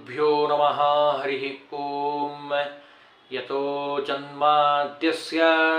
श्रीगुरुभ्यो नमः हरिः ॐ यतो जन्माद्यस्य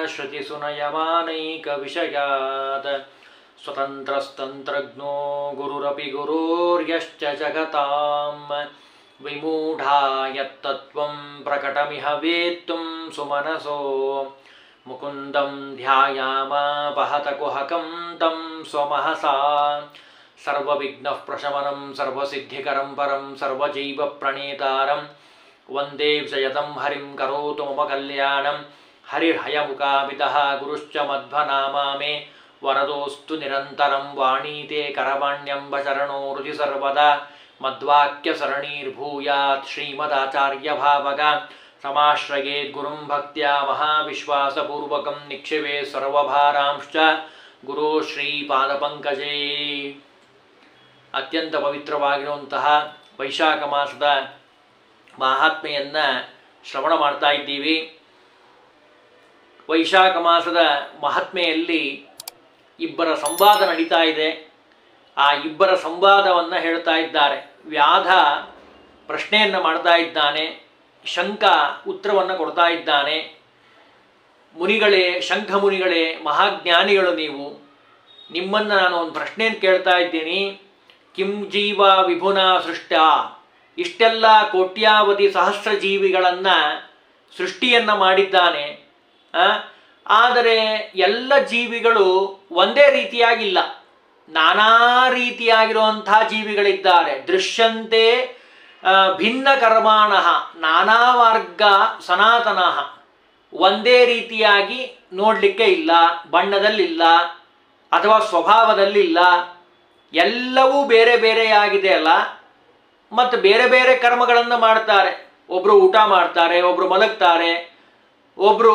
श्रुतिसुनयमानैकविषयात् स्वतन्त्रस्तन्त्रज्ञो गुरुरपि गुरोर्यश्च जगतां विमूढा यत्तत्त्वं प्रकटमिह वेत्तुं सुमनसो मुकुन्दं ध्यायामापहतकुहकं तं स्वमहसा सर्वविघ्नः प्रशमनं सर्वसिद्धिकरं परं सर्वजैवप्रणेतारं वन्दे विजयतं हरिं करोतु मम कल्याणं हरिर्हयमुकामितः गुरुश्च मध्वनामा मे वरदोऽस्तु निरन्तरं वाणीते करवाण्यम्बचरणो हृदि सर्वदा मद्वाक्यसरणीर्भूयात् श्रीमदाचार्यभावगा समाश्रयेद्गुरुं भक्त्या महाविश्वासपूर्वकं निक्षिपे सर्वभारांश्च ಗುರು ಶ್ರೀಪಾದಪಂಕಜೇ ಅತ್ಯಂತ ಪವಿತ್ರವಾಗಿರುವಂತಹ ವೈಶಾಖ ಮಾಸದ ಮಹಾತ್ಮೆಯನ್ನು ಶ್ರವಣ ಮಾಡ್ತಾ ಇದ್ದೀವಿ ವೈಶಾಖ ಮಾಸದ ಮಹಾತ್ಮೆಯಲ್ಲಿ ಇಬ್ಬರ ಸಂವಾದ ನಡೀತಾ ಇದೆ ಆ ಇಬ್ಬರ ಸಂವಾದವನ್ನು ಹೇಳ್ತಾ ಇದ್ದಾರೆ ವ್ಯಾಧ ಪ್ರಶ್ನೆಯನ್ನು ಮಾಡ್ತಾ ಇದ್ದಾನೆ ಶಂಕ ಉತ್ತರವನ್ನು ಕೊಡ್ತಾ ಇದ್ದಾನೆ ಮುನಿಗಳೇ ಶಂಖ ಮುನಿಗಳೇ ಮಹಾಜ್ಞಾನಿಗಳು ನೀವು ನಿಮ್ಮನ್ನು ನಾನು ಒಂದು ಪ್ರಶ್ನೆಯನ್ನು ಕೇಳ್ತಾ ಇದ್ದೀನಿ ಕಿಂ ಜೀವ ವಿಭುನ ಸೃಷ್ಟ ಇಷ್ಟೆಲ್ಲ ಕೋಟ್ಯಾವಧಿ ಸಹಸ್ರ ಜೀವಿಗಳನ್ನು ಸೃಷ್ಟಿಯನ್ನು ಮಾಡಿದ್ದಾನೆ ಆ? ಆದರೆ ಎಲ್ಲ ಜೀವಿಗಳು ಒಂದೇ ರೀತಿಯಾಗಿಲ್ಲ ನಾನಾ ರೀತಿಯಾಗಿರುವಂತಹ ಜೀವಿಗಳಿದ್ದಾರೆ ದೃಶ್ಯಂತೆ ಆ, ಭಿನ್ನ ಕರ್ಮಾಣ ನಾನಾ ಮಾರ್ಗ ಸನಾತನಃ ಒಂದೇ ರೀತಿಯಾಗಿ ನೋಡಲಿಕ್ಕೆ ಇಲ್ಲ ಬಣ್ಣದಲ್ಲಿಲ್ಲ ಅಥವಾ ಸ್ವಭಾವದಲ್ಲಿಲ್ಲ ಎಲ್ಲವೂ ಬೇರೆ ಬೇರೆಯಾಗಿದೆ ಅಲ್ಲ ಮತ್ತು ಬೇರೆ ಬೇರೆ ಕರ್ಮಗಳನ್ನು ಮಾಡ್ತಾರೆ ಒಬ್ಬರು ಊಟ ಮಾಡ್ತಾರೆ ಒಬ್ಬರು ಮಲಗ್ತಾರೆ ಒಬ್ಬರು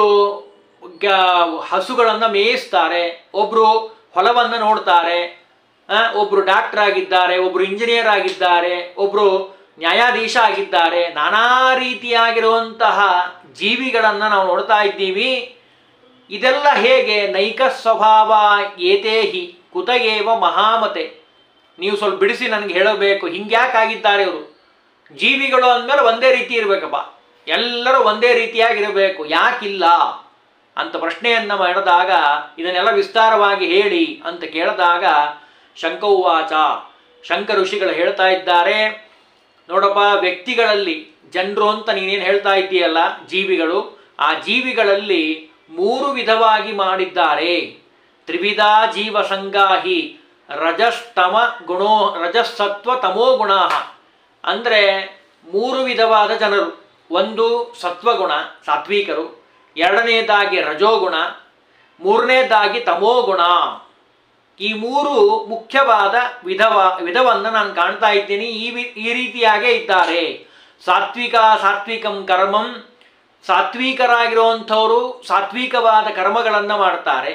ಹಸುಗಳನ್ನು ಮೇಯಿಸ್ತಾರೆ ಒಬ್ಬರು ಹೊಲವನ್ನು ನೋಡ್ತಾರೆ ಆ, ಒಬ್ರು ಡಾಕ್ಟರ್ ಆಗಿದ್ದಾರೆ ಒಬ್ರು ಇಂಜಿನಿಯರ್ ಆಗಿದ್ದಾರೆ ಒಬ್ರು ನ್ಯಾಯಾಧೀಶ ಆಗಿದ್ದಾರೆ ನಾನಾ ರೀತಿಯಾಗಿರುವಂತಹ ಜೀವಿಗಳನ್ನು ನಾವು ನೋಡ್ತಾ ಇದ್ದೀವಿ ಇದೆಲ್ಲ ಹೇಗೆ ನೈಕ ಸ್ವಭಾವ ಏತೇಹಿ ಕುತಯೇವ ಮಹಾಮತೆ ನೀವು ಸ್ವಲ್ಪ ಬಿಡಿಸಿ ನನಗೆ ಹೇಳಬೇಕು ಹಿಂಗ್ಯಾಕಾಗಿದ್ದಾರೆ ಇವರು ಜೀವಿಗಳು ಅಂದಮೇಲೆ ಒಂದೇ ರೀತಿ ಇರಬೇಕಪ್ಪ ಎಲ್ಲರೂ ಒಂದೇ ರೀತಿಯಾಗಿರಬೇಕು ಯಾಕಿಲ್ಲ ಅಂತ ಪ್ರಶ್ನೆಯನ್ನು ಮಾಡಿದಾಗ ಇದನ್ನೆಲ್ಲ ವಿಸ್ತಾರವಾಗಿ ಹೇಳಿ ಅಂತ ಕೇಳಿದಾಗ ಶಂಕೌವಾಚ ಶಂಕ ಋಷಿಗಳು ಹೇಳ್ತಾ ಇದ್ದಾರೆ ನೋಡಪ್ಪ ವ್ಯಕ್ತಿಗಳಲ್ಲಿ ಜನರು ಅಂತ ನೀನೇನು ಹೇಳ್ತಾ ಇದ್ದೀಯಲ್ಲ ಜೀವಿಗಳು ಆ ಜೀವಿಗಳಲ್ಲಿ ಮೂರು ವಿಧವಾಗಿ ಮಾಡಿದ್ದಾರೆ ತ್ರಿವಿಧ ಜೀವ ಸಂಗಾಹಿ ರಜಸ್ತಮ ಗುಣೋ ರಜಸತ್ವ ತಮೋ ಗುಣ ಅಂದರೆ ಮೂರು ವಿಧವಾದ ಜನರು ಒಂದು ಸತ್ವಗುಣ ಸಾತ್ವಿಕರು ಎರಡನೇದಾಗಿ ರಜೋಗುಣ ಮೂರನೇದಾಗಿ ತಮೋಗುಣ ಈ ಮೂರು ಮುಖ್ಯವಾದ ವಿಧವ ವಿಧವನ್ನು ನಾನು ಕಾಣ್ತಾ ಇದ್ದೀನಿ ಈ ವಿ ಈ ರೀತಿಯಾಗೇ ಇದ್ದಾರೆ ಸಾತ್ವಿಕ ಸಾತ್ವಿಕಂ ಕರ್ಮಂ ಸಾತ್ವಿಕರಾಗಿರುವಂಥವರು ಸಾತ್ವಿಕವಾದ ಕರ್ಮಗಳನ್ನು ಮಾಡ್ತಾರೆ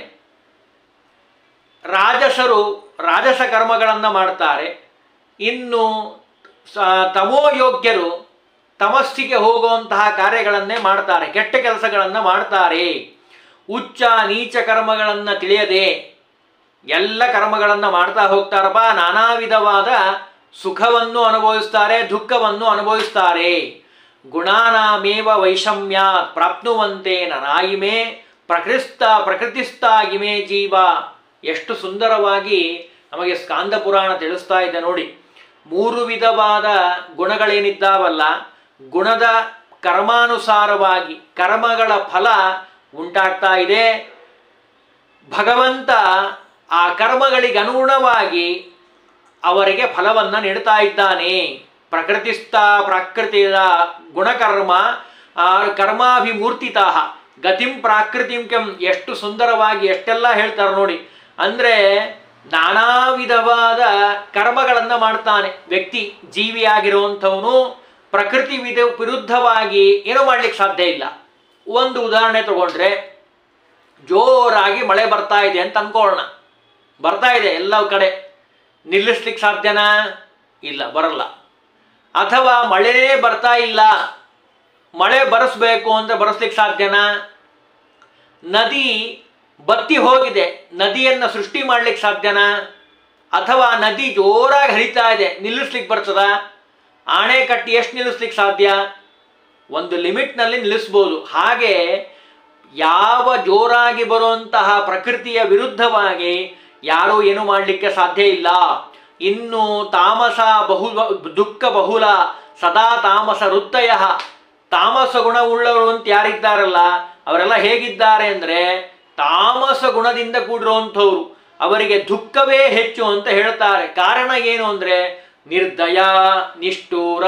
ರಾಜಸರು ರಾಜಸ ಕರ್ಮಗಳನ್ನು ಮಾಡ್ತಾರೆ ಇನ್ನು ಸ- ತಮೋಯೋಗ್ಯರು ತಮಸ್ಸಿಗೆ ಹೋಗುವಂತಹ ಕಾರ್ಯಗಳನ್ನೇ ಮಾಡ್ತಾರೆ ಕೆಟ್ಟ ಕೆಲಸಗಳನ್ನು ಮಾಡ್ತಾರೆ ಉಚ್ಚ ನೀಚ ಕರ್ಮಗಳನ್ನು ತಿಳಿಯದೆ ಎಲ್ಲ ಕರ್ಮಗಳನ್ನು ಮಾಡ್ತಾ ಹೋಗ್ತಾರಪ್ಪ ನಾನಾ ವಿಧವಾದ ಸುಖವನ್ನು ಅನುಭವಿಸ್ತಾರೆ ದುಃಖವನ್ನು ಅನುಭವಿಸ್ತಾರೆ ಗುಣಾನಾಮೇವ ವೈಷಮ್ಯಾತ್ ಪ್ರಾಪ್ನುವಂತೆ ನನಾಯಿಮೆ ಪ್ರಕೃಸ್ತ ಪ್ರಕೃತಿಸ್ಥಾಗಿಮೆ ಜೀವ ಎಷ್ಟು ಸುಂದರವಾಗಿ ನಮಗೆ ಸ್ಕಾಂದ ಪುರಾಣ ತಿಳಿಸ್ತಾ ಇದೆ ನೋಡಿ ಮೂರು ವಿಧವಾದ ಗುಣಗಳೇನಿದ್ದಾವಲ್ಲ ಗುಣದ ಕರ್ಮಾನುಸಾರವಾಗಿ ಕರ್ಮಗಳ ಫಲ ಉಂಟಾಗ್ತಾ ಇದೆ ಭಗವಂತ ಆ ಕರ್ಮಗಳಿಗೆ ಅನುಗುಣವಾಗಿ ಅವರಿಗೆ ಫಲವನ್ನು ನೀಡ್ತಾ ಇದ್ದಾನೆ ಪ್ರಕೃತಿಸ್ಥ ಪ್ರಾಕೃತಿಯ ಗುಣಕರ್ಮ ಆ ಕರ್ಮಾಭಿಮೂರ್ತಿತ ಗತಿಂ ಪ್ರಾಕೃತಿಂ ಕೆಂ ಎಷ್ಟು ಸುಂದರವಾಗಿ ಎಷ್ಟೆಲ್ಲ ಹೇಳ್ತಾರೆ ನೋಡಿ ಅಂದರೆ ನಾನಾ ವಿಧವಾದ ಕರ್ಮಗಳನ್ನು ಮಾಡ್ತಾನೆ ವ್ಯಕ್ತಿ ಜೀವಿಯಾಗಿರುವಂಥವನು ಪ್ರಕೃತಿ ವಿಧ ವಿರುದ್ಧವಾಗಿ ಏನೂ ಮಾಡ್ಲಿಕ್ಕೆ ಸಾಧ್ಯ ಇಲ್ಲ ಒಂದು ಉದಾಹರಣೆ ತಗೊಂಡ್ರೆ ಜೋರಾಗಿ ಮಳೆ ಬರ್ತಾ ಇದೆ ಅಂತ ಅನ್ಕೊಳ್ಳೋಣ ಬರ್ತಾ ಇದೆ ಎಲ್ಲ ಕಡೆ ನಿಲ್ಲಿಸ್ಲಿಕ್ಕೆ ಸಾಧ್ಯನಾ ಇಲ್ಲ ಬರಲ್ಲ ಅಥವಾ ಮಳೆನೇ ಬರ್ತಾ ಇಲ್ಲ ಮಳೆ ಬರೆಸ್ಬೇಕು ಅಂತ ಬರೆಸ್ಲಿಕ್ಕೆ ಸಾಧ್ಯನಾ ನದಿ ಬತ್ತಿ ಹೋಗಿದೆ ನದಿಯನ್ನು ಸೃಷ್ಟಿ ಮಾಡ್ಲಿಕ್ಕೆ ಸಾಧ್ಯನಾ ಅಥವಾ ನದಿ ಜೋರಾಗಿ ಹರಿತಾ ಇದೆ ನಿಲ್ಲಿಸ್ಲಿಕ್ಕೆ ಬರ್ತದ ಆಣೆ ಕಟ್ಟಿ ಎಷ್ಟು ನಿಲ್ಲಿಸ್ಲಿಕ್ಕೆ ಸಾಧ್ಯ ಒಂದು ಲಿಮಿಟ್ನಲ್ಲಿ ನಿಲ್ಲಿಸ್ಬೋದು ಹಾಗೆ ಯಾವ ಜೋರಾಗಿ ಬರುವಂತಹ ಪ್ರಕೃತಿಯ ವಿರುದ್ಧವಾಗಿ ಯಾರೂ ಏನು ಮಾಡಲಿಕ್ಕೆ ಸಾಧ್ಯ ಇಲ್ಲ ಇನ್ನು ತಾಮಸ ಬಹು ದುಃಖ ಬಹುಲ ಸದಾ ತಾಮಸ ವೃತ್ತಯ ತಾಮಸ ಗುಣವುಳ್ಳವರು ಅಂತ ಯಾರಿದ್ದಾರಲ್ಲ ಅವರೆಲ್ಲ ಹೇಗಿದ್ದಾರೆ ಅಂದರೆ ತಾಮಸ ಗುಣದಿಂದ ಕೂಡಿರುವಂಥವ್ರು ಅವರಿಗೆ ದುಃಖವೇ ಹೆಚ್ಚು ಅಂತ ಹೇಳ್ತಾರೆ ಕಾರಣ ಏನು ಅಂದರೆ ನಿರ್ದಯ ನಿಷ್ಠೂರ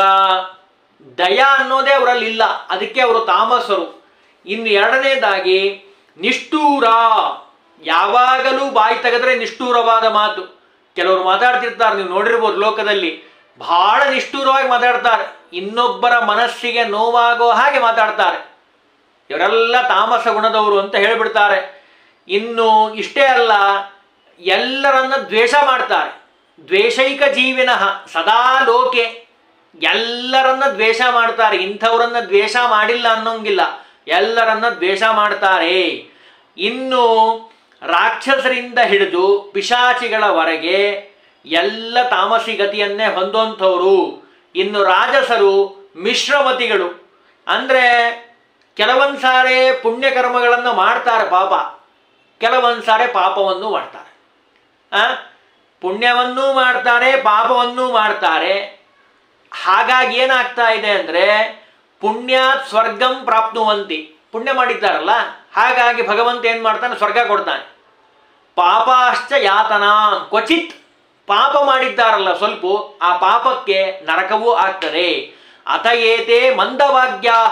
ದಯ ಅನ್ನೋದೇ ಅವರಲ್ಲಿ ಇಲ್ಲ ಅದಕ್ಕೆ ಅವರು ತಾಮಸರು ಇನ್ನು ಎರಡನೇದಾಗಿ ನಿಷ್ಠೂರ ಯಾವಾಗಲೂ ಬಾಯಿ ತೆಗೆದ್ರೆ ನಿಷ್ಠೂರವಾದ ಮಾತು ಕೆಲವರು ಮಾತಾಡ್ತಿರ್ತಾರೆ ನೀವು ನೋಡಿರ್ಬೋದು ಲೋಕದಲ್ಲಿ ಬಹಳ ನಿಷ್ಠೂರವಾಗಿ ಮಾತಾಡ್ತಾರೆ ಇನ್ನೊಬ್ಬರ ಮನಸ್ಸಿಗೆ ನೋವಾಗೋ ಹಾಗೆ ಮಾತಾಡ್ತಾರೆ ಇವರೆಲ್ಲ ತಾಮಸ ಗುಣದವರು ಅಂತ ಹೇಳಿಬಿಡ್ತಾರೆ ಇನ್ನು ಇಷ್ಟೇ ಅಲ್ಲ ಎಲ್ಲರನ್ನ ದ್ವೇಷ ಮಾಡ್ತಾರೆ ದ್ವೇಷೈಕ ಜೀವಿನಃ ಸದಾ ಲೋಕೆ ಎಲ್ಲರನ್ನ ದ್ವೇಷ ಮಾಡ್ತಾರೆ ಇಂಥವರನ್ನ ದ್ವೇಷ ಮಾಡಿಲ್ಲ ಅನ್ನೋಂಗಿಲ್ಲ ಎಲ್ಲರನ್ನ ದ್ವೇಷ ಮಾಡ್ತಾರೆ ಇನ್ನು ರಾಕ್ಷಸರಿಂದ ಹಿಡಿದು ಪಿಶಾಚಿಗಳವರೆಗೆ ಎಲ್ಲ ತಾಮಸಿ ಗತಿಯನ್ನೇ ಹೊಂದೋಂಥವ್ರು ಇನ್ನು ರಾಜಸರು ಮಿಶ್ರಮತಿಗಳು ಅಂದರೆ ಕೆಲವೊಂದು ಸಾರಿ ಪುಣ್ಯಕರ್ಮಗಳನ್ನು ಮಾಡ್ತಾರೆ ಪಾಪ ಕೆಲವೊಂದು ಸಾರಿ ಪಾಪವನ್ನು ಮಾಡ್ತಾರೆ ಆ? ಪುಣ್ಯವನ್ನೂ ಮಾಡ್ತಾರೆ ಪಾಪವನ್ನೂ ಮಾಡ್ತಾರೆ ಹಾಗಾಗಿ ಏನಾಗ್ತಾ ಇದೆ ಅಂದರೆ ಪುಣ್ಯಾತ್ ಸ್ವರ್ಗಂ ಪ್ರಾಪ್ನುವಂತಿ ಪುಣ್ಯ ಮಾಡಿದ್ದಾರಲ್ಲ ಹಾಗಾಗಿ ಭಗವಂತ ಏನು ಮಾಡ್ತಾನೆ ಸ್ವರ್ಗ ಕೊಡ್ತಾನೆ ಪಾಪಾಶ್ಚ ಯಾತನ ಕ್ವಚಿತ್ ಪಾಪ ಮಾಡಿದ್ದಾರಲ್ಲ ಸ್ವಲ್ಪ ಆ ಪಾಪಕ್ಕೆ ನರಕವೂ ಆಗ್ತದೆ ಅತ ಏತೆ ಮಂದಭಾಗ್ಯಾಹ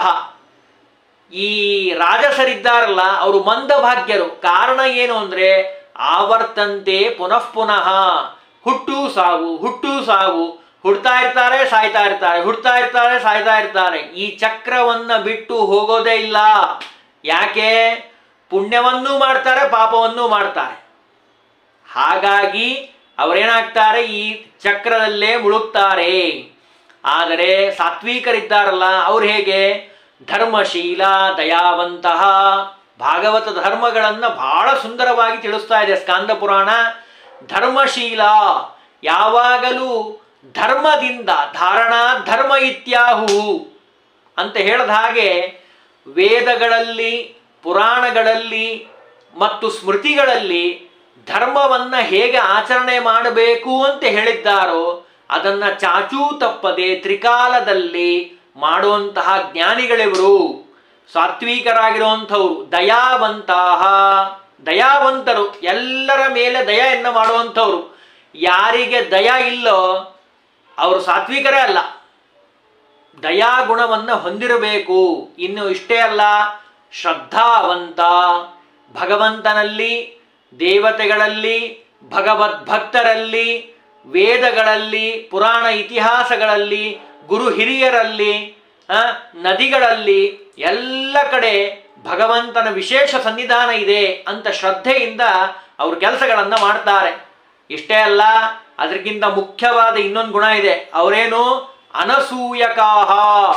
ಈ ರಾಜಸರಿದ್ದಾರಲ್ಲ ಅವರು ಮಂದಭಾಗ್ಯರು ಕಾರಣ ಏನು ಅಂದರೆ ಆವರ್ತಂತೆ ಪುನಃ ಪುನಃ ಹುಟ್ಟು ಸಾವು ಹುಟ್ಟು ಸಾವು ಹುಡ್ತಾ ಇರ್ತಾರೆ ಸಾಯ್ತಾ ಇರ್ತಾರೆ ಹುಡ್ತಾ ಇರ್ತಾರೆ ಸಾಯ್ತಾ ಇರ್ತಾರೆ ಈ ಚಕ್ರವನ್ನ ಬಿಟ್ಟು ಹೋಗೋದೇ ಇಲ್ಲ ಯಾಕೆ ಪುಣ್ಯವನ್ನೂ ಮಾಡ್ತಾರೆ ಪಾಪವನ್ನೂ ಮಾಡ್ತಾರೆ ಹಾಗಾಗಿ ಅವರೇನಾಗ್ತಾರೆ ಈ ಚಕ್ರದಲ್ಲೇ ಮುಳುಗ್ತಾರೆ ಆದರೆ ಸಾತ್ವಿಕರಿದ್ದಾರಲ್ಲ ಅವ್ರು ಹೇಗೆ ಧರ್ಮಶೀಲ ದಯಾವಂತಹ ಭಾಗವತ ಧರ್ಮಗಳನ್ನು ಬಹಳ ಸುಂದರವಾಗಿ ತಿಳಿಸ್ತಾ ಇದೆ ಸ್ಕಾಂದ ಪುರಾಣ ಧರ್ಮಶೀಲ ಯಾವಾಗಲೂ ಧರ್ಮದಿಂದ ಧಾರಣಾ ಧರ್ಮ ಇತ್ಯಾಹು ಅಂತ ಹೇಳಿದ ಹಾಗೆ ವೇದಗಳಲ್ಲಿ ಪುರಾಣಗಳಲ್ಲಿ ಮತ್ತು ಸ್ಮೃತಿಗಳಲ್ಲಿ ಧರ್ಮವನ್ನ ಹೇಗೆ ಆಚರಣೆ ಮಾಡಬೇಕು ಅಂತ ಹೇಳಿದ್ದಾರೋ ಅದನ್ನ ಚಾಚೂ ತಪ್ಪದೆ ತ್ರಿಕಾಲದಲ್ಲಿ ಮಾಡುವಂತಹ ಜ್ಞಾನಿಗಳಿವರು ಸಾತ್ವಿಕರಾಗಿರುವಂಥವ್ರು ದಯಾವಂತಹ ದಯಾವಂತರು ಎಲ್ಲರ ಮೇಲೆ ದಯೆಯನ್ನು ಮಾಡುವಂಥವ್ರು ಯಾರಿಗೆ ದಯ ಇಲ್ಲೋ ಅವರು ಸಾತ್ವಿಕರೇ ಅಲ್ಲ ದಯಾಗುಣವನ್ನು ಹೊಂದಿರಬೇಕು ಇನ್ನು ಇಷ್ಟೇ ಅಲ್ಲ ಶ್ರದ್ಧಾವಂತ ಭಗವಂತನಲ್ಲಿ ದೇವತೆಗಳಲ್ಲಿ ಭಗವದ್ಭಕ್ತರಲ್ಲಿ ವೇದಗಳಲ್ಲಿ ಪುರಾಣ ಇತಿಹಾಸಗಳಲ್ಲಿ ಗುರು ಹಿರಿಯರಲ್ಲಿ ಆ, ನದಿಗಳಲ್ಲಿ ಎಲ್ಲ ಕಡೆ ಭಗವಂತನ ವಿಶೇಷ ಸನ್ನಿಧಾನ ಇದೆ ಅಂತ ಶ್ರದ್ಧೆಯಿಂದ ಅವರು ಕೆಲಸಗಳನ್ನು ಮಾಡ್ತಾರೆ ಇಷ್ಟೇ ಅಲ್ಲ ಅದಕ್ಕಿಂತ ಮುಖ್ಯವಾದ ಇನ್ನೊಂದು ಗುಣ ಇದೆ ಅವರೇನು ಅನಸೂಯಕಾಹ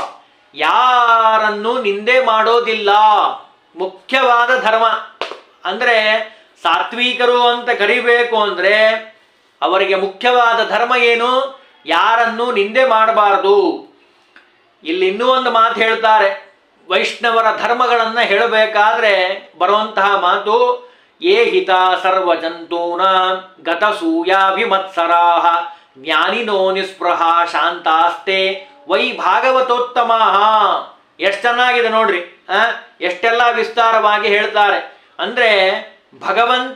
ಯಾರನ್ನು ನಿಂದೆ ಮಾಡೋದಿಲ್ಲ ಮುಖ್ಯವಾದ ಧರ್ಮ ಅಂದರೆ ಸಾತ್ವಿಕರು ಅಂತ ಕರಿಬೇಕು ಅಂದರೆ ಅವರಿಗೆ ಮುಖ್ಯವಾದ ಧರ್ಮ ಏನು ಯಾರನ್ನು ನಿಂದೆ ಮಾಡಬಾರದು ಇಲ್ಲಿ ಇನ್ನೂ ಒಂದು ಮಾತು ಹೇಳ್ತಾರೆ ವೈಷ್ಣವರ ಧರ್ಮಗಳನ್ನು ಹೇಳಬೇಕಾದ್ರೆ ಬರುವಂತಹ ಮಾತು ಯೇ ಹಿತ ಸರ್ವ ಜಂತೂನ ಗತಸೂಯಾಭಿಮತ್ಸರಾಹ ಜ್ಞಾನಿನೋ ನಿಸ್ಪೃಹ ಶಾಂತಾಸ್ತೆ ವೈ ಭಾಗವತೋತ್ತಮ ಎಷ್ಟು ಚೆನ್ನಾಗಿದೆ ನೋಡ್ರಿ ಆ ಎಷ್ಟೆಲ್ಲ ವಿಸ್ತಾರವಾಗಿ ಹೇಳ್ತಾರೆ ಅಂದ್ರೆ ಭಗವಂತ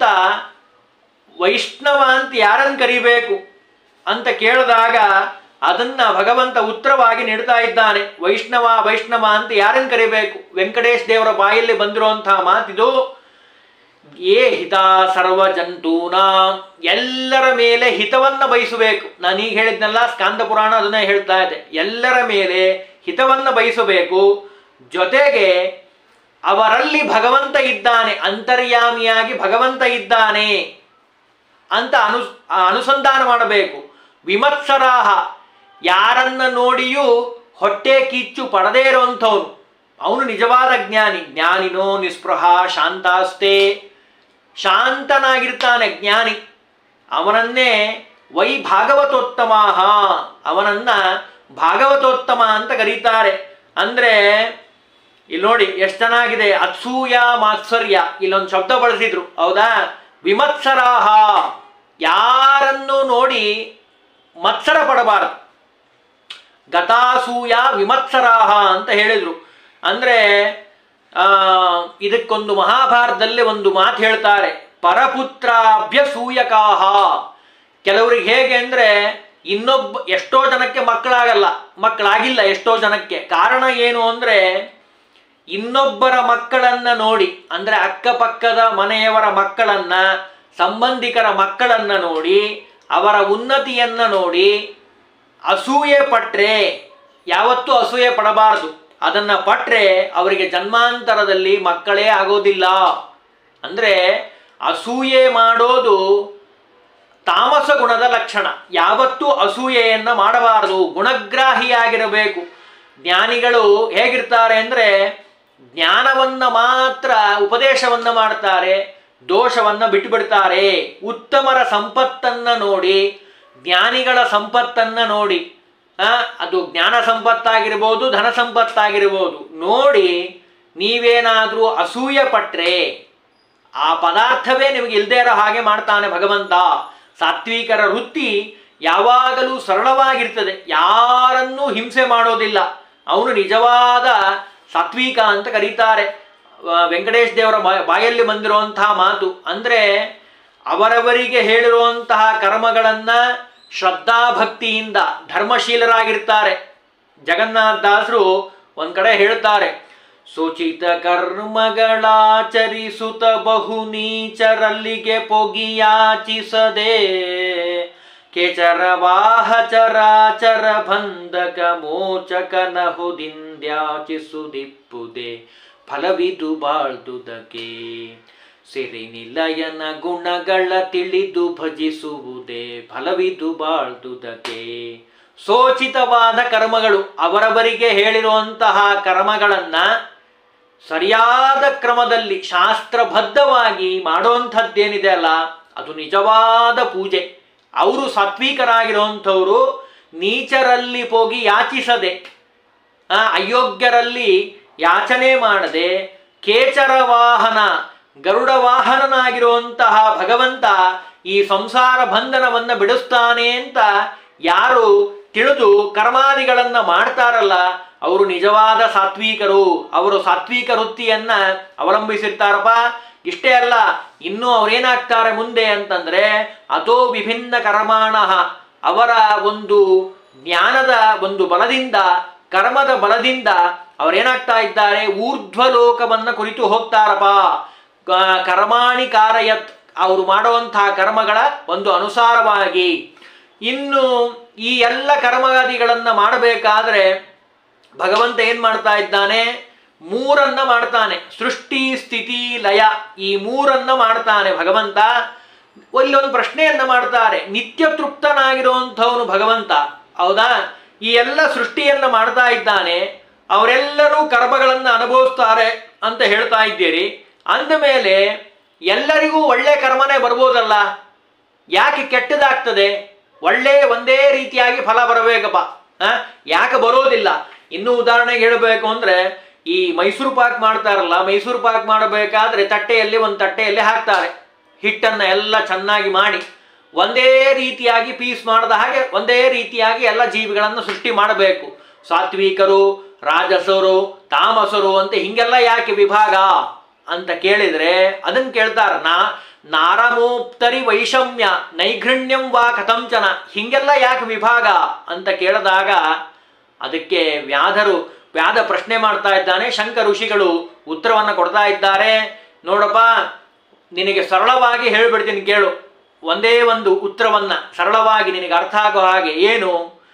ವೈಷ್ಣವ ಅಂತ ಯಾರನ್ನು ಕರಿಬೇಕು ಅಂತ ಕೇಳಿದಾಗ ಅದನ್ನ ಭಗವಂತ ಉತ್ತರವಾಗಿ ನೀಡ್ತಾ ಇದ್ದಾನೆ ವೈಷ್ಣವ ವೈಷ್ಣವ ಅಂತ ಯಾರನ್ನು ಕರಿಬೇಕು ವೆಂಕಟೇಶ್ ದೇವರ ಬಾಯಲ್ಲಿ ಬಂದಿರುವಂತಹ ಮಾತಿದು ಏ ಹಿತ ಸರ್ವ ಜಂತೂನ ಎಲ್ಲರ ಮೇಲೆ ಹಿತವನ್ನ ಬಯಸಬೇಕು ನಾನೀಗ ಹೇಳಿದ್ನಲ್ಲ ಸ್ಕಾಂದ ಪುರಾಣ ಅದನ್ನೇ ಹೇಳ್ತಾ ಇದೆ ಎಲ್ಲರ ಮೇಲೆ ಹಿತವನ್ನ ಬಯಸಬೇಕು ಜೊತೆಗೆ ಅವರಲ್ಲಿ ಭಗವಂತ ಇದ್ದಾನೆ ಅಂತರ್ಯಾಮಿಯಾಗಿ ಭಗವಂತ ಇದ್ದಾನೆ ಅಂತ ಅನು ಅನುಸಂಧಾನ ಮಾಡಬೇಕು ವಿಮತ್ಸರಾಹ ಯಾರನ್ನ ನೋಡಿಯೂ ಹೊಟ್ಟೆ ಕಿಚ್ಚು ಪಡದೇ ಇರುವಂಥವನು ಅವನು ನಿಜವಾದ ಜ್ಞಾನಿ ಜ್ಞಾನಿನೋ ನಿಸ್ಪೃಹ ಶಾಂತಾಸ್ತೆ ಶಾಂತನಾಗಿರ್ತಾನೆ ಜ್ಞಾನಿ ಅವನನ್ನೇ ವೈ ಭಾಗವತೋತ್ತಮಾಹ ಅವನನ್ನ ಭಾಗವತೋತ್ತಮ ಅಂತ ಕರೀತಾರೆ ಅಂದ್ರೆ ಇಲ್ಲಿ ನೋಡಿ ಎಷ್ಟು ಚೆನ್ನಾಗಿದೆ ಅತ್ಸೂಯ ಮಾತ್ಸರ್ಯ ಇಲ್ಲೊಂದು ಶಬ್ದ ಬಳಸಿದ್ರು ಹೌದಾ ವಿಮತ್ಸರಾಹ ಯಾರನ್ನು ನೋಡಿ ಮತ್ಸರ ಪಡಬಾರದು ಗತಾಸೂಯ ವಿಮತ್ಸರಾಹ ಅಂತ ಹೇಳಿದ್ರು ಅಂದ್ರೆ ಆ ಇದಕ್ಕೊಂದು ಮಹಾಭಾರತದಲ್ಲಿ ಒಂದು ಮಾತು ಹೇಳ್ತಾರೆ ಪರಪುತ್ರಾಭ್ಯಸೂಯಕಾಹ ಕೆಲವರಿಗೆ ಹೇಗೆ ಅಂದ್ರೆ ಇನ್ನೊಬ್ಬ ಎಷ್ಟೋ ಜನಕ್ಕೆ ಮಕ್ಕಳಾಗಲ್ಲ ಮಕ್ಕಳಾಗಿಲ್ಲ ಎಷ್ಟೋ ಜನಕ್ಕೆ ಕಾರಣ ಏನು ಅಂದ್ರೆ ಇನ್ನೊಬ್ಬರ ಮಕ್ಕಳನ್ನ ನೋಡಿ ಅಂದ್ರೆ ಅಕ್ಕಪಕ್ಕದ ಮನೆಯವರ ಮಕ್ಕಳನ್ನ ಸಂಬಂಧಿಕರ ಮಕ್ಕಳನ್ನ ನೋಡಿ ಅವರ ಉನ್ನತಿಯನ್ನ ನೋಡಿ ಅಸೂಯೆ ಪಟ್ರೆ ಯಾವತ್ತೂ ಅಸೂಯೆ ಪಡಬಾರದು ಅದನ್ನ ಪಟ್ರೆ ಅವರಿಗೆ ಜನ್ಮಾಂತರದಲ್ಲಿ ಮಕ್ಕಳೇ ಆಗೋದಿಲ್ಲ ಅಂದ್ರೆ ಅಸೂಯೆ ಮಾಡೋದು ತಾಮಸ ಗುಣದ ಲಕ್ಷಣ ಯಾವತ್ತೂ ಅಸೂಯೆಯನ್ನ ಮಾಡಬಾರದು ಗುಣಗ್ರಾಹಿಯಾಗಿರಬೇಕು ಜ್ಞಾನಿಗಳು ಹೇಗಿರ್ತಾರೆ ಅಂದ್ರೆ ಜ್ಞಾನವನ್ನ ಮಾತ್ರ ಉಪದೇಶವನ್ನ ಮಾಡ್ತಾರೆ ದೋಷವನ್ನ ಬಿಟ್ಟುಬಿಡ್ತಾರೆ ಉತ್ತಮರ ಸಂಪತ್ತನ್ನ ನೋಡಿ ಜ್ಞಾನಿಗಳ ಸಂಪತ್ತನ್ನ ನೋಡಿ ಆ, ಅದು ಜ್ಞಾನ ಸಂಪತ್ತಾಗಿರ್ಬೋದು ಧನ ಸಂಪತ್ತಾಗಿರ್ಬೋದು ನೋಡಿ ನೀವೇನಾದರೂ ಅಸೂಯೆ ಪಟ್ರೆ ಆ ಪದಾರ್ಥವೇ ನಿಮಗೆ ಇಲ್ಲದೇ ಇರೋ ಹಾಗೆ ಮಾಡ್ತಾನೆ ಭಗವಂತ ಸಾತ್ವಿಕರ ವೃತ್ತಿ ಯಾವಾಗಲೂ ಸರಳವಾಗಿರ್ತದೆ ಯಾರನ್ನೂ ಹಿಂಸೆ ಮಾಡೋದಿಲ್ಲ ಅವನು ನಿಜವಾದ ಸಾತ್ವಿಕ ಅಂತ ಕರೀತಾರೆ ಆ, ವೆಂಕಟೇಶ್ ದೇವರ ಬಾ- ಬಾಯಲ್ಲಿ ಬಂದಿರುವಂತಹ ಮಾತು ಅಂದ್ರೆ ಅವರವರಿಗೆ ಹೇಳಿರುವಂತಹ ಕರ್ಮಗಳನ್ನ ಶ್ರದ್ಧಾಭಕ್ತಿಯಿಂದ ಧರ್ಮಶೀಲರಾಗಿರ್ತಾರೆ ಜಗನ್ನಾಥ ದಾಸರು ಒಂದ್ ಕಡೆ ಹೇಳ್ತಾರೆ ಸುಚಿತ ಕರ್ಮಗಳಾಚರಿಸುತ್ತ ಬಹು ನೀಚರಲ್ಲಿಗೆ ಪೊಗಿಯಾಚಿಸದೆ ಕೆಚರ ವಾಹ ಚರಾಚರ ಬಂಧಕ ಮೋಚಕನ ಹುದಿಂದ್ಯಾಚಿಸುದಿಪ್ಪುದೆ ಫಲವಿದು ಬಾಳ್ದುದಕ್ಕೆ ಸಿರಿ ನಿಲಯನ ಗುಣಗಳ ತಿಳಿದು ಭಜಿಸುವುದೇ ಫಲವಿದು ಬಾಳ್ದುದಕ್ಕೆ ಸೋಚಿತವಾದ ಕರ್ಮಗಳು ಅವರವರಿಗೆ ಹೇಳಿರುವಂತಹ ಕರ್ಮಗಳನ್ನ ಸರಿಯಾದ ಕ್ರಮದಲ್ಲಿ ಶಾಸ್ತ್ರಬದ್ಧವಾಗಿ ಮಾಡುವಂಥದ್ದೇನಿದೆ ಅಲ್ಲ ಅದು ನಿಜವಾದ ಪೂಜೆ ಅವರು ಸಾತ್ವಿಕರಾಗಿರುವಂಥವರು ನೀಚರಲ್ಲಿ ಹೋಗಿ ಯಾಚಿಸದೆ ಆ, ಅಯೋಗ್ಯರಲ್ಲಿ ಯಾಚನೆ ಮಾಡದೆ ಕೇಚರ ವಾಹನ ಗರುಡ ವಾಹನನಾಗಿರುವಂತಹ ಭಗವಂತ ಈ ಸಂಸಾರ ಬಂಧನವನ್ನ ಬಿಡಿಸ್ತಾನೆ ಅಂತ ಯಾರು ತಿಳಿದು ಕರ್ಮಾದಿಗಳನ್ನ ಮಾಡ್ತಾರಲ್ಲ ಅವರು ನಿಜವಾದ ಸಾತ್ವಿಕರು ಅವರು ಸಾತ್ವಿಕ ವೃತ್ತಿಯನ್ನ ಅವಲಂಬಿಸಿರ್ತಾರಪ್ಪ ಇಷ್ಟೇ ಅಲ್ಲ ಇನ್ನೂ ಅವ್ರೇನಾಗ್ತಾರೆ ಮುಂದೆ ಅಂತಂದ್ರೆ ಅಥೋ ವಿಭಿನ್ನ ಕರ್ಮಾಣ ಅವರ ಒಂದು ಜ್ಞಾನದ ಒಂದು ಬಲದಿಂದ ಕರ್ಮದ ಬಲದಿಂದ ಅವರೇನಾಗ್ತಾ ಇದ್ದಾರೆ ಊರ್ಧ್ವಲೋಕವನ್ನ ಕುರಿತು ಹೋಗ್ತಾರಪ್ಪ ಕ- ಕರ್ಮಾಣಿ ಕಾರಯತ್ ಅವರು ಮಾಡುವಂತಹ ಕರ್ಮಗಳ ಒಂದು ಅನುಸಾರವಾಗಿ ಇನ್ನು ಈ ಎಲ್ಲ ಕರ್ಮಾದಿಗಳನ್ನ ಮಾಡಬೇಕಾದ್ರೆ ಭಗವಂತ ಏನ್ ಮಾಡ್ತಾ ಇದ್ದಾನೆ ಮೂರನ್ನ ಮಾಡ್ತಾನೆ ಸೃಷ್ಟಿ ಸ್ಥಿತಿ ಲಯ ಈ ಮೂರನ್ನ ಮಾಡ್ತಾನೆ ಭಗವಂತ ಇಲ್ಲೊಂದು ಪ್ರಶ್ನೆಯನ್ನ ಮಾಡ್ತಾರೆ ನಿತ್ಯ ತೃಪ್ತನಾಗಿರುವಂಥವನು ಭಗವಂತ ಹೌದಾ ಈ ಎಲ್ಲ ಸೃಷ್ಟಿಯನ್ನ ಮಾಡ್ತಾ ಇದ್ದಾನೆ ಅವರೆಲ್ಲರೂ ಕರ್ಮಗಳನ್ನ ಅನುಭವಿಸ್ತಾರೆ ಅಂತ ಹೇಳ್ತಾ ಇದ್ದೀರಿ ಅಂದಮೇಲೆ ಎಲ್ಲರಿಗೂ ಒಳ್ಳೆ ಕರ್ಮನೇ ಬರ್ಬೋದಲ್ಲ ಯಾಕೆ ಕೆಟ್ಟದಾಗ್ತದೆ ಒಳ್ಳೆ ಒಂದೇ ರೀತಿಯಾಗಿ ಫಲ ಬರಬೇಕಪ್ಪ ಆ? ಯಾಕೆ ಬರೋದಿಲ್ಲ ಇನ್ನು ಉದಾಹರಣೆಗೆ ಹೇಳಬೇಕು ಅಂದ್ರೆ ಈ ಮೈಸೂರು ಪಾಕ್ ಮಾಡ್ತಾರಲ್ಲ ಮೈಸೂರು ಪಾಕ್ ಮಾಡಬೇಕಾದ್ರೆ ತಟ್ಟೆಯಲ್ಲಿ ಒಂದು ತಟ್ಟೆಯಲ್ಲಿ ಹಾಕ್ತಾರೆ ಹಿಟ್ಟನ್ನ ಎಲ್ಲ ಚೆನ್ನಾಗಿ ಮಾಡಿ ಒಂದೇ ರೀತಿಯಾಗಿ ಪೀಸ್ ಮಾಡದ ಹಾಗೆ ಒಂದೇ ರೀತಿಯಾಗಿ ಎಲ್ಲ ಜೀವಿಗಳನ್ನು ಸೃಷ್ಟಿ ಮಾಡಬೇಕು ಸಾತ್ವಿಕರು ರಾಜಸರು ತಾಮಸರು ಅಂತ ಹಿಂಗೆಲ್ಲ ಯಾಕೆ ವಿಭಾಗ ಅಂತ ಕೇಳಿದ್ರೆ ಅದನ್ನ ಕೇಳ್ತಾರ ನಾ ನಾರಮೋಪ್ತರಿ ವೈಷಮ್ಯ ನೈಘೃಣ್ಯಂ ವಾ ಕಥಂಚನ ಹಿಂಗೆಲ್ಲ ಯಾಕೆ ವಿಭಾಗ ಅಂತ ಕೇಳಿದಾಗ ಅದಕ್ಕೆ ವ್ಯಾಧರು ವ್ಯಾಧ ಪ್ರಶ್ನೆ ಮಾಡ್ತಾ ಇದ್ದಾನೆ ಶಂಕ ಋಷಿಗಳು ಉತ್ತರವನ್ನ ಕೊಡ್ತಾ ಇದ್ದಾರೆ ನೋಡಪ್ಪ ನಿನಗೆ ಸರಳವಾಗಿ ಹೇಳ್ಬಿಡ್ತೀನಿ ಕೇಳು ಒಂದೇ ಒಂದು ಉತ್ತರವನ್ನ ಸರಳವಾಗಿ ನಿನಗೆ ಅರ್ಥ ಆಗೋ ಹಾಗೆ ಏನು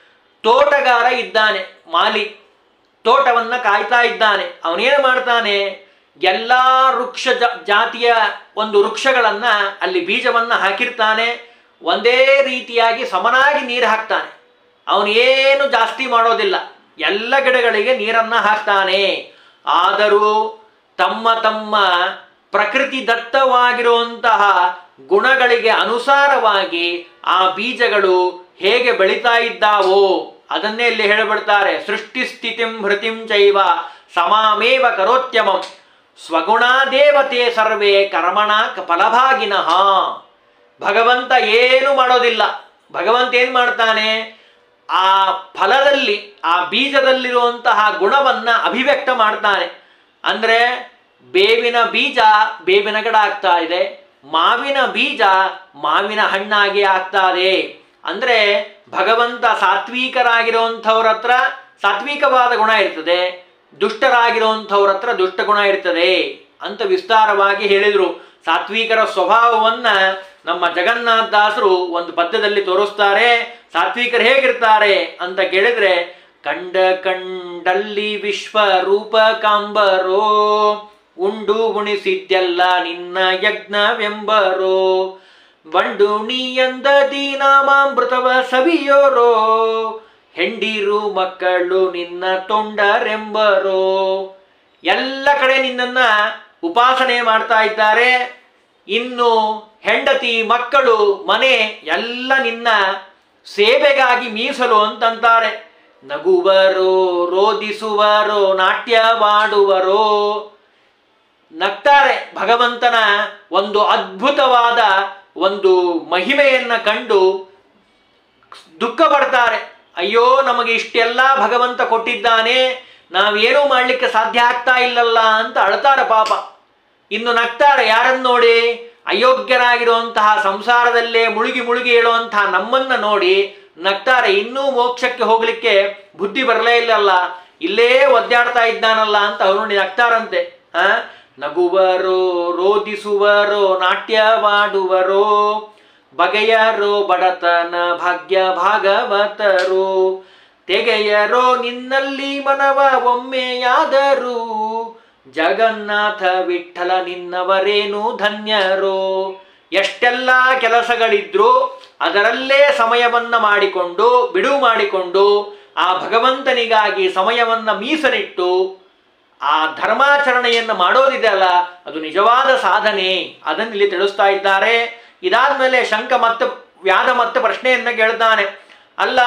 ತೋಟಗಾರ ಇದ್ದಾನೆ ಮಾಲಿ ತೋಟವನ್ನ ಕಾಯ್ತಾ ಇದ್ದಾನೆ ಅವನೇನು ಮಾಡ್ತಾನೆ ಎಲ್ಲ ವೃಕ್ಷ ಜ- ಜಾತಿಯ ಒಂದು ವೃಕ್ಷಗಳನ್ನ ಅಲ್ಲಿ ಬೀಜವನ್ನ ಹಾಕಿರ್ತಾನೆ ಒಂದೇ ರೀತಿಯಾಗಿ ಸಮನಾಗಿ ನೀರು ಹಾಕ್ತಾನೆ ಅವನು ಏನು ಜಾಸ್ತಿ ಮಾಡೋದಿಲ್ಲ ಎಲ್ಲ ಗಿಡಗಳಿಗೆ ನೀರನ್ನ ಹಾಕ್ತಾನೆ ಆದರೂ ತಮ್ಮ ತಮ್ಮ ಪ್ರಕೃತಿ ದತ್ತವಾಗಿರುವಂತಹ ಗುಣಗಳಿಗೆ ಅನುಸಾರವಾಗಿ ಆ ಬೀಜಗಳು ಹೇಗೆ ಬೆಳೀತಾ ಇದ್ದಾವೋ ಅದನ್ನೇ ಇಲ್ಲಿ ಹೇಳಿಬಿಡ್ತಾರೆ ಸೃಷ್ಟಿ ಸ್ಥಿತಿಂ ಹೃತಿಂ ಚೈವ ಸಮಾಮೇವ ಕರೋತ್ಯಮಂ ಸ್ವಗುಣಾದೇವತೆ ಸರ್ವೇ ಕರ್ಮಣ ಕ- ಫಲಭಾಗಿನಃ ಭಗವಂತ ಏನು ಮಾಡೋದಿಲ್ಲ ಭಗವಂತ ಏನು ಮಾಡ್ತಾನೆ ಆ ಫಲದಲ್ಲಿ ಆ ಬೀಜದಲ್ಲಿರುವಂತಹ ಗುಣವನ್ನ ಅಭಿವ್ಯಕ್ತ ಮಾಡ್ತಾನೆ ಅಂದ್ರೆ ಬೇವಿನ ಬೀಜ ಬೇವಿನ ಗಿಡ ಆಗ್ತಾ ಇದೆ ಮಾವಿನ ಬೀಜ ಮಾವಿನ ಹಣ್ಣಾಗಿ ಆಗ್ತಾ ಇದೆ ಅಂದ್ರೆ ಭಗವಂತ ಸಾತ್ವಿಕರಾಗಿರುವಂಥವ್ರ ಹತ್ರ ಸಾತ್ವಿಕವಾದ ಗುಣ ಇರ್ತದೆ ದುಷ್ಟರಾಗಿರುವಂಥವ್ರ ಹತ್ರ ದುಷ್ಟ ಗುಣ ಇರ್ತದೆ ಅಂತ ವಿಸ್ತಾರವಾಗಿ ಹೇಳಿದರು ಸಾತ್ವಿಕರ ಸ್ವಭಾವವನ್ನ ನಮ್ಮ ಜಗನ್ನಾಥ ದಾಸರು ಒಂದು ಪದ್ಯದಲ್ಲಿ ತೋರಿಸ್ತಾರೆ ಸಾತ್ವಿಕರು ಹೇಗಿರ್ತಾರೆ ಅಂತ ಕೇಳಿದ್ರೆ ಕಂಡ ಕಂಡಲ್ಲಿ ವಿಶ್ವರೂಪ ಕಾಂಬರೋ ಉಂಡು ಉಣಿಸಿದ್ದೆಲ್ಲ ನಿನ್ನ ಯಜ್ಞವೆಂಬರೋ ಬಂಡು ನೀಯಂದದಿ ನಾಮಾಮೃತವ ಸವಿಯೋರೋ ಹೆಂಡಿರು ಮಕ್ಕಳು ನಿನ್ನ ತೊಂಡರೆಂಬರೋ ಎಲ್ಲ ಕಡೆ ನಿನ್ನನ್ನ ಉಪಾಸನೆ ಮಾಡ್ತಾ ಇದ್ದಾರೆ ಇನ್ನು ಹೆಂಡತಿ ಮಕ್ಕಳು ಮನೆ ಎಲ್ಲ ನಿನ್ನ ಸೇವೆಗಾಗಿ ಮೀಸಲು ಅಂತಂತಾರೆ ನಗುವರೋ ರೋದಿಸುವರೋ ನಾಟ್ಯವಾಡುವರೋ ನಗ್ತಾರೆ ಭಗವಂತನ ಒಂದು ಅದ್ಭುತವಾದ ಒಂದು ಮಹಿಮೆಯನ್ನ ಕಂಡು ದುಃಖ ಪಡ್ತಾರೆ ಅಯ್ಯೋ ನಮಗೆ ಇಷ್ಟೆಲ್ಲ ಭಗವಂತ ಕೊಟ್ಟಿದ್ದಾನೆ ನಾವೇನೂ ಮಾಡಲಿಕ್ಕೆ ಸಾಧ್ಯ ಆಗ್ತಾ ಇಲ್ಲಲ್ಲ ಅಂತ ಅಳ್ತಾರೆ ಪಾಪ ಇನ್ನು ನಗ್ತಾರೆ ಯಾರನ್ನು ನೋಡಿ ಅಯೋಗ್ಯರಾಗಿರುವಂತಹ ಸಂಸಾರದಲ್ಲೇ ಮುಳುಗಿ ಮುಳುಗಿ ಹೇಳುವಂತಹ ನಮ್ಮನ್ನ ನೋಡಿ ನಗ್ತಾರೆ ಇನ್ನೂ ಮೋಕ್ಷಕ್ಕೆ ಹೋಗ್ಲಿಕ್ಕೆ ಬುದ್ಧಿ ಬರಲೇ ಇಲ್ಲಲ್ಲ ಇಲ್ಲೇ ಒದ್ದಾಡ್ತಾ ಇದ್ದಾನಲ್ಲ ಅಂತ ಅವರು ನೋಡಿ ನಗ್ತಾರಂತೆ ಆ ನಗುವರೋ ರೋದಿಸುವರೋ ನಾಟ್ಯವಾಡುವರೋ ಬಗೆಯರೋ ಬಡತನ ಭಾಗ್ಯ ಭಾಗವತರು ತೆಗೆಯರೋ ನಿನ್ನಲ್ಲಿ ಮನವ ಒಮ್ಮೆಯಾದರೂ ಜಗನ್ನಾಥ ವಿಠಲ ನಿನ್ನವರೇನು ಧನ್ಯರು ಎಷ್ಟೆಲ್ಲ ಕೆಲಸಗಳಿದ್ರು ಅದರಲ್ಲೇ ಸಮಯವನ್ನ ಮಾಡಿಕೊಂಡು ಬಿಡುವು ಮಾಡಿಕೊಂಡು ಆ ಭಗವಂತನಿಗಾಗಿ ಸಮಯವನ್ನ ಮೀಸಲಿಟ್ಟು ಆ ಧರ್ಮಾಚರಣೆಯನ್ನು ಮಾಡೋದಿದೆಯಲ್ಲ ಅದು ನಿಜವಾದ ಸಾಧನೆ ಅದನ್ನು ಇಲ್ಲಿ ತಿಳಿಸ್ತಾ ಇದ್ದಾರೆ ಇದಾದ್ಮೇಲೆ ಶಂಕ ಮತ್ತೆ ವ್ಯಾದ ಮತ್ತೆ ಪ್ರಶ್ನೆಯನ್ನ ಕೇಳ್ತಾನೆ ಅಲ್ಲ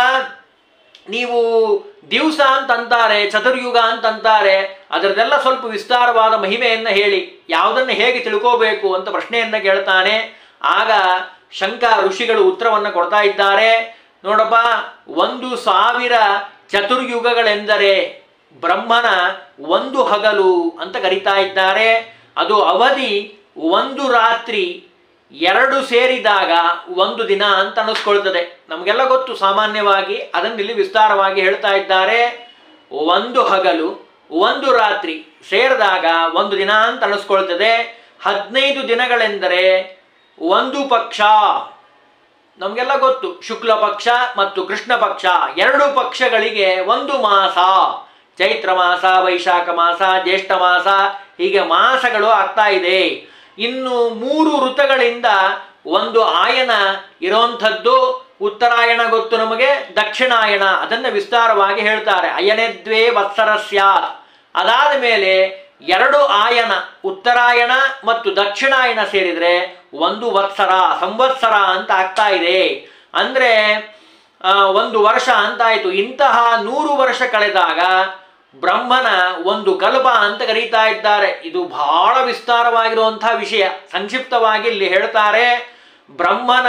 ನೀವು ದಿವಸ ಅಂತಂತಾರೆ ಚತುರ್ಯುಗ ಅಂತಂತಾರೆ ಅದರದೆಲ್ಲ ಸ್ವಲ್ಪ ವಿಸ್ತಾರವಾದ ಮಹಿಮೆಯನ್ನ ಹೇಳಿ ಯಾವುದನ್ನು ಹೇಗೆ ತಿಳ್ಕೋಬೇಕು ಅಂತ ಪ್ರಶ್ನೆಯನ್ನ ಕೇಳ್ತಾನೆ ಆಗ ಶಂಕ ಋಷಿಗಳು ಉತ್ತರವನ್ನು ಕೊಡ್ತಾ ಇದ್ದಾರೆ ನೋಡಪ್ಪ ಒಂದು ಸಾವಿರ ಚತುರ್ಯುಗಗಳೆಂದರೆ ಬ್ರಹ್ಮನ ಒಂದು ಹಗಲು ಅಂತ ಕರಿತಾ ಇದ್ದಾರೆ ಅದು ಅವಧಿ ಒಂದು ರಾತ್ರಿ ಎರಡು ಸೇರಿದಾಗ ಒಂದು ದಿನ ಅಂತ ಅನಿಸ್ಕೊಳ್ತದೆ ನಮಗೆಲ್ಲ ಗೊತ್ತು ಸಾಮಾನ್ಯವಾಗಿ ಅದನ್ನು ಇಲ್ಲಿ ವಿಸ್ತಾರವಾಗಿ ಹೇಳ್ತಾ ಇದ್ದಾರೆ ಒಂದು ಹಗಲು ಒಂದು ರಾತ್ರಿ ಸೇರಿದಾಗ ಒಂದು ದಿನ ಅಂತ ಅನಿಸ್ಕೊಳ್ತದೆ ಹದಿನೈದು ದಿನಗಳೆಂದರೆ ಒಂದು ಪಕ್ಷ ನಮಗೆಲ್ಲ ಗೊತ್ತು ಶುಕ್ಲ ಪಕ್ಷ ಮತ್ತು ಕೃಷ್ಣ ಪಕ್ಷ ಎರಡು ಪಕ್ಷಗಳಿಗೆ ಒಂದು ಮಾಸ ಚೈತ್ರ ಮಾಸ ವೈಶಾಖ ಮಾಸ ಜ್ಯೇಷ್ಠ ಮಾಸ ಹೀಗೆ ಮಾಸಗಳು ಆಗ್ತಾ ಇದೆ ಇನ್ನು ಮೂರು ಋತುಗಳಿಂದ ಒಂದು ಆಯನ ಇರೋಂಥದ್ದು ಉತ್ತರಾಯಣ ಗೊತ್ತು ನಮಗೆ ದಕ್ಷಿಣಾಯಣ ಅದನ್ನು ವಿಸ್ತಾರವಾಗಿ ಹೇಳ್ತಾರೆ ಅಯನೇ ದ್ವೇ ವತ್ಸರ ಸ್ಯಾತ್ ಅದಾದ ಮೇಲೆ ಎರಡು ಆಯನ ಉತ್ತರಾಯಣ ಮತ್ತು ದಕ್ಷಿಣಾಯನ ಸೇರಿದ್ರೆ ಒಂದು ವತ್ಸರ ಸಂವತ್ಸರ ಅಂತ ಆಗ್ತಾ ಇದೆ ಅಂದ್ರೆ ಆ, ಒಂದು ವರ್ಷ ಅಂತಾಯ್ತು ಇಂತಹ ನೂರು ವರ್ಷ ಕಳೆದಾಗ ಬ್ರಹ್ಮನ ಒಂದು ಕಲ್ಪ ಅಂತ ಕರೀತಾ ಇದ್ದಾರೆ ಇದು ಬಹಳ ವಿಸ್ತಾರವಾಗಿರುವಂತಹ ವಿಷಯ ಸಂಕ್ಷಿಪ್ತವಾಗಿ ಇಲ್ಲಿ ಹೇಳ್ತಾರೆ ಬ್ರಹ್ಮನ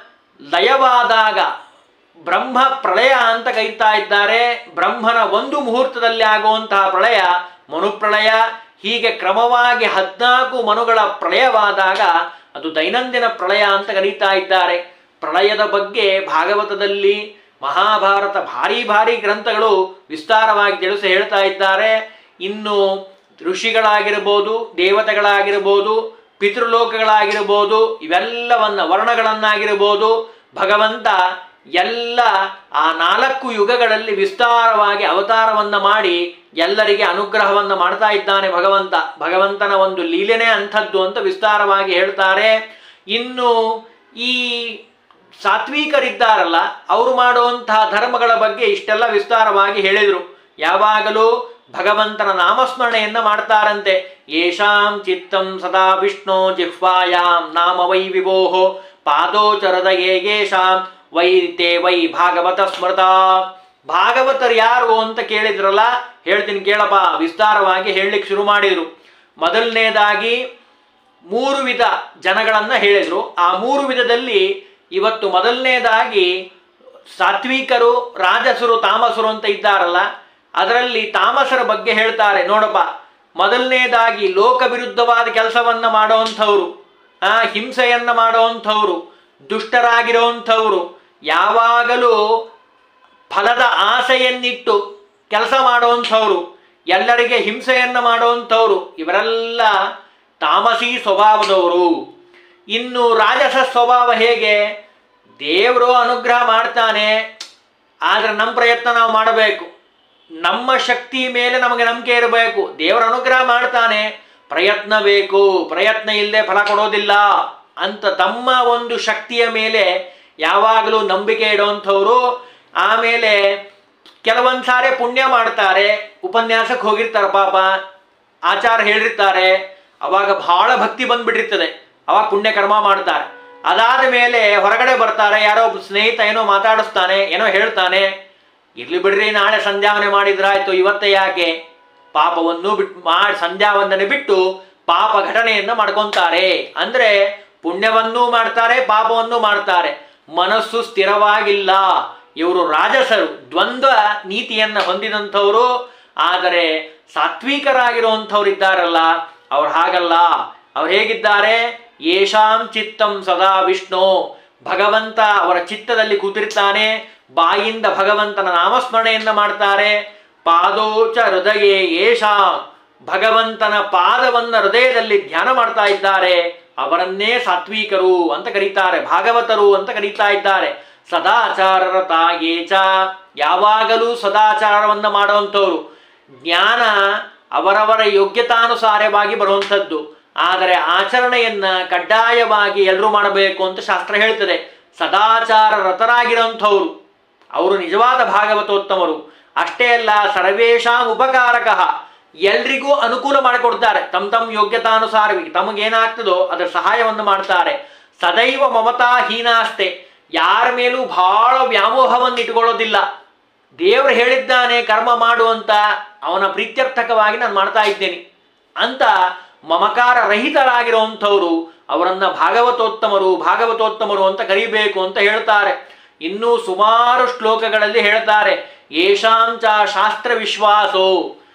ಲಯವಾದಾಗ ಬ್ರಹ್ಮ ಪ್ರಳಯ ಅಂತ ಕರೀತಾ ಇದ್ದಾರೆ ಬ್ರಹ್ಮನ ಒಂದು ಮುಹೂರ್ತದಲ್ಲಿ ಆಗುವಂತಹ ಪ್ರಳಯ ಮನುಪ್ರಳಯ ಹೀಗೆ ಕ್ರಮವಾಗಿ ಹದಿನಾಲ್ಕು ಮನುಗಳ ಪ್ರಳಯವಾದಾಗ ಅದು ದೈನಂದಿನ ಪ್ರಳಯ ಅಂತ ಕರೀತಾ ಇದ್ದಾರೆ ಪ್ರಳಯದ ಬಗ್ಗೆ ಭಾಗವತದಲ್ಲಿ ಮಹಾಭಾರತ ಭಾರಿ ಭಾರಿ ಗ್ರಂಥಗಳು ವಿಸ್ತಾರವಾಗಿ ತಿಳಿಸಿ ಹೇಳ್ತಾ ಇದ್ದಾರೆ ಇನ್ನು ಋಷಿಗಳಾಗಿರ್ಬೋದು ದೇವತೆಗಳಾಗಿರ್ಬೋದು ಪಿತೃಲೋಕಗಳಾಗಿರ್ಬೋದು ಇವೆಲ್ಲವನ್ನ ವರ್ಣಗಳನ್ನಾಗಿರ್ಬೋದು ಭಗವಂತ ಎಲ್ಲ ಆ ನಾಲ್ಕು ಯುಗಗಳಲ್ಲಿ ವಿಸ್ತಾರವಾಗಿ ಅವತಾರವನ್ನ ಮಾಡಿ ಎಲ್ಲರಿಗೆ ಅನುಗ್ರಹವನ್ನ ಮಾಡ್ತಾ ಇದ್ದಾನೆ ಭಗವಂತ ಭಗವಂತನ ಒಂದು ಲೀಲೆನೇ ಅಂಥದ್ದು ಅಂತ ವಿಸ್ತಾರವಾಗಿ ಹೇಳ್ತಾರೆ ಇನ್ನು ಈ ಸಾತ್ವಿಕರಿದ್ದಾರಲ್ಲ ಅವರು ಮಾಡುವಂತಹ ಧರ್ಮಗಳ ಬಗ್ಗೆ ಇಷ್ಟೆಲ್ಲ ವಿಸ್ತಾರವಾಗಿ ಹೇಳಿದರು ಯಾವಾಗಲೂ ಭಗವಂತನ ನಾಮಸ್ಮರಣೆಯನ್ನ ಮಾಡ್ತಾರಂತೆ ಯೇಷಾಂ ಚಿತ್ತಂ ಸದಾ ವಿಷ್ಣು ಜಿಹ್ವಾಯಾಂ ನಾಮ ವೈ ವಿಭೋಹೋ ಪಾದೋಚರದ ಯೇಷಾಂ ವೈ ತೇ ವೈ ಭಾಗವತ ಸ್ಮೃತ ಭಾಗವತರು ಯಾರು ಅಂತ ಕೇಳಿದ್ರಲ್ಲ ಹೇಳ್ತೀನಿ ಕೇಳಪ್ಪ ವಿಸ್ತಾರವಾಗಿ ಹೇಳಲಿಕ್ಕೆ ಶುರು ಮಾಡಿದರು ಮೊದಲನೇದಾಗಿ ಮೂರು ವಿಧ ಜನಗಳನ್ನು ಹೇಳಿದರು ಆ ಮೂರು ವಿಧದಲ್ಲಿ ಇವತ್ತು ಮೊದಲನೇದಾಗಿ ಸಾತ್ವಿಕರು ರಾಜಸರು ತಾಮಸರು ಅಂತ ಇದ್ದಾರಲ್ಲ ಅದರಲ್ಲಿ ತಾಮಸರ ಬಗ್ಗೆ ಹೇಳ್ತಾರೆ ನೋಡಪ್ಪ ಮೊದಲನೇದಾಗಿ ಲೋಕ ವಿರುದ್ಧವಾದ ಕೆಲಸವನ್ನ ಮಾಡೋವಂಥವ್ರು ಆ ಹಿಂಸೆಯನ್ನ ಮಾಡೋವಂಥವ್ರು ದುಷ್ಟರಾಗಿರೋವಂಥವ್ರು ಯಾವಾಗಲೂ ಫಲದ ಆಸೆಯನ್ನಿಟ್ಟು ಕೆಲಸ ಮಾಡುವಂಥವ್ರು ಎಲ್ಲರಿಗೆ ಹಿಂಸೆಯನ್ನು ಮಾಡುವಂಥವ್ರು ಇವರೆಲ್ಲ ತಾಮಸಿ ಸ್ವಭಾವದವರು ಇನ್ನು ರಾಜಸ ಸ್ವಭಾವ ಹೇಗೆ ದೇವರು ಅನುಗ್ರಹ ಮಾಡ್ತಾನೆ ಆದರೆ ನಮ್ಮ ಪ್ರಯತ್ನ ನಾವು ಮಾಡಬೇಕು ನಮ್ಮ ಶಕ್ತಿ ಮೇಲೆ ನಮಗೆ ನಂಬಿಕೆ ಇರಬೇಕು ದೇವರ ಅನುಗ್ರಹ ಮಾಡ್ತಾನೆ ಪ್ರಯತ್ನ ಬೇಕು ಪ್ರಯತ್ನ ಇಲ್ಲದೆ ಫಲ ಕೊಡೋದಿಲ್ಲ ಅಂತ ತಮ್ಮ ಒಂದು ಶಕ್ತಿಯ ಮೇಲೆ ಯಾವಾಗಲೂ ನಂಬಿಕೆ ಇಡುವಂಥವ್ರು ಆಮೇಲೆ ಕೆಲವೊಂದು ಸಾರಿ ಪುಣ್ಯ ಮಾಡ್ತಾರೆ ಉಪನ್ಯಾಸಕ್ಕೆ ಹೋಗಿರ್ತಾರೆ ಪಾಪ ಆಚಾರ ಹೇಳಿರ್ತಾರೆ ಅವಾಗ ಬಹಳ ಭಕ್ತಿ ಬಂದ್ಬಿಟ್ಟಿರ್ತದೆ ಅವಾಗ ಪುಣ್ಯ ಕರ್ಮ ಮಾಡ್ತಾರೆ ಅದಾದ ಮೇಲೆ ಹೊರಗಡೆ ಬರ್ತಾರೆ ಯಾರೋ ಒಬ್ಬ ಸ್ನೇಹಿತ ಏನೋ ಮಾತಾಡಿಸ್ತಾನೆ ಏನೋ ಹೇಳ್ತಾನೆ ಇರ್ಲಿ ಬಿಡ್ರಿ ನಾಳೆ ಸಂಧ್ಯಾವನೆ ಮಾಡಿದ್ರಾಯ್ತು ಇವತ್ತೇ ಯಾಕೆ ಪಾಪವನ್ನು ಬಿಟ್ಟು ಮಾಡಿ ಸಂಧ್ಯಾವಂದನೆ ಬಿಟ್ಟು ಪಾಪ ಘಟನೆಯನ್ನ ಮಾಡ್ಕೊಂತಾರೆ ಅಂದ್ರೆ ಪುಣ್ಯವನ್ನೂ ಮಾಡ್ತಾರೆ ಪಾಪವನ್ನೂ ಮಾಡ್ತಾರೆ ಮನಸ್ಸು ಸ್ಥಿರವಾಗಿಲ್ಲ ಇವರು ರಾಜಸರು ದ್ವಂದ್ವ ನೀತಿಯನ್ನ ಹೊಂದಿದಂಥವರು ಆದರೆ ಸಾತ್ವಿಕರಾಗಿರುವಂಥವ್ರು ಇದ್ದಾರಲ್ಲ ಅವ್ರು ಹಾಗಲ್ಲ ಅವ್ರು ಹೇಗಿದ್ದಾರೆ ಯೇಷಾಂ ಚಿತ್ತಂ ಸದಾ ವಿಷ್ಣು ಭಗವಂತ ಅವರ ಚಿತ್ತದಲ್ಲಿ ಕೂತಿರ್ತಾನೆ ಬಾಯಿಂದ ಭಗವಂತನ ನಾಮಸ್ಮರಣೆಯನ್ನ ಮಾಡ್ತಾರೆ ಪಾದೋಚ ಹೃದಯೇ ಯೇಷಾಂ ಭಗವಂತನ ಪಾದವನ್ನ ಹೃದಯದಲ್ಲಿ ಧ್ಯಾನ ಮಾಡ್ತಾ ಇದ್ದಾರೆ ಅವರನ್ನೇ ಸಾತ್ವಿಕರು ಅಂತ ಕರೀತಾರೆ ಭಾಗವತರು ಅಂತ ಕರೀತಾ ಇದ್ದಾರೆ ಸದಾಚಾರರತ ಏಚ ಯಾವಾಗಲೂ ಸದಾಚಾರವನ್ನ ಮಾಡುವಂಥವ್ರು ಜ್ಞಾನ ಅವರವರ ಯೋಗ್ಯತಾನುಸಾರವಾಗಿ ಬರುವಂಥದ್ದು ಆದರೆ ಆಚರಣೆಯನ್ನ ಕಡ್ಡಾಯವಾಗಿ ಎಲ್ಲರೂ ಮಾಡಬೇಕು ಅಂತ ಶಾಸ್ತ್ರ ಹೇಳ್ತದೆ ಸದಾಚಾರ ರತರಾಗಿರೋಂಥವ್ರು ಅವರು ನಿಜವಾದ ಭಾಗವತೋತ್ತಮರು ಅಷ್ಟೇ ಅಲ್ಲ ಸರ್ವೇಶಾಂ ಉಪಕಾರಕ ಎಲ್ರಿಗೂ ಅನುಕೂಲ ಮಾಡಿಕೊಡ್ತಾರೆ ತಮ್ಮ ತಮ್ಮ ಯೋಗ್ಯತಾನುಸಾರವಾಗಿ ತಮಗೇನಾಗ್ತದೋ ಅದರ ಸಹಾಯವನ್ನು ಮಾಡ್ತಾರೆ ಸದೈವ ಮಮತಾ ಹೀನಾಸ್ತೆ ಯಾರ ಮೇಲೂ ಬಹಳ ವ್ಯಾಮೋಹವನ್ನು ಇಟ್ಕೊಳ್ಳೋದಿಲ್ಲ ದೇವರು ಹೇಳಿದ್ದಾನೆ ಕರ್ಮ ಮಾಡು ಅಂತ ಅವನ ಪ್ರೀತ್ಯರ್ಥಕವಾಗಿ ನಾನು ಮಾಡ್ತಾ ಇದ್ದೇನೆ ಅಂತ ಮಮಕಾರ ರಹಿತರಾಗಿರುವಂಥವ್ರು ಅವರನ್ನ ಭಾಗವತೋತ್ತಮರು ಭಾಗವತೋತ್ತಮರು ಅಂತ ಕರಿಬೇಕು ಅಂತ ಹೇಳ್ತಾರೆ ಇನ್ನೂ ಸುಮಾರು ಶ್ಲೋಕಗಳಲ್ಲಿ ಹೇಳ್ತಾರೆ ಯೇಷಾಂಚ ಶಾಸ್ತ್ರ ವಿಶ್ವಾಸೋ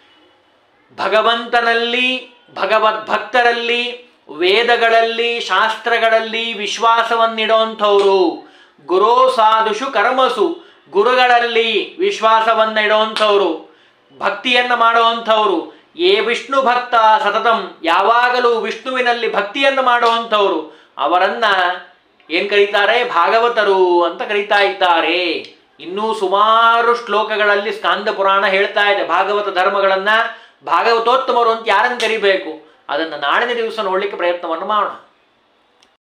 ಭಗವಂತನಲ್ಲಿ ಭಗವದ್ಭಕ್ತರಲ್ಲಿ ವೇದಗಳಲ್ಲಿ ಶಾಸ್ತ್ರಗಳಲ್ಲಿ ವಿಶ್ವಾಸವನ್ನಿಡುವಂಥವ್ರು ಗುರೋ ಸಾಧುಷು ಕರ್ಮಸು ಗುರುಗಳಲ್ಲಿ ವಿಶ್ವಾಸವನ್ನ ಇಡುವಂಥವ್ರು ಭಕ್ತಿಯನ್ನ ಮಾಡುವಂಥವ್ರು ಏ ವಿಷ್ಣು ಭಕ್ತ ಸತತಂ ಯಾವಾಗಲೂ ವಿಷ್ಣುವಿನಲ್ಲಿ ಭಕ್ತಿಯನ್ನು ಮಾಡುವಂಥವ್ರು ಅವರನ್ನ ಏನ್ ಕರೀತಾರೆ ಭಾಗವತರು ಅಂತ ಕರೀತಾ ಇದ್ದಾರೆ ಇನ್ನೂ ಸುಮಾರು ಶ್ಲೋಕಗಳಲ್ಲಿ ಸ್ಕಾಂದ ಪುರಾಣ ಹೇಳ್ತಾ ಇದೆ ಭಾಗವತ ಧರ್ಮಗಳನ್ನ ಭಾಗವತೋತ್ತಮರು ಅಂತ ಯಾರನ್ನು ಕರಿಬೇಕು ಅದನ್ನು ನಾಳಿನ ದಿವಸ ನೋಡ್ಲಿಕ್ಕೆ ಪ್ರಯತ್ನವನ್ನು ಮಾಡೋಣ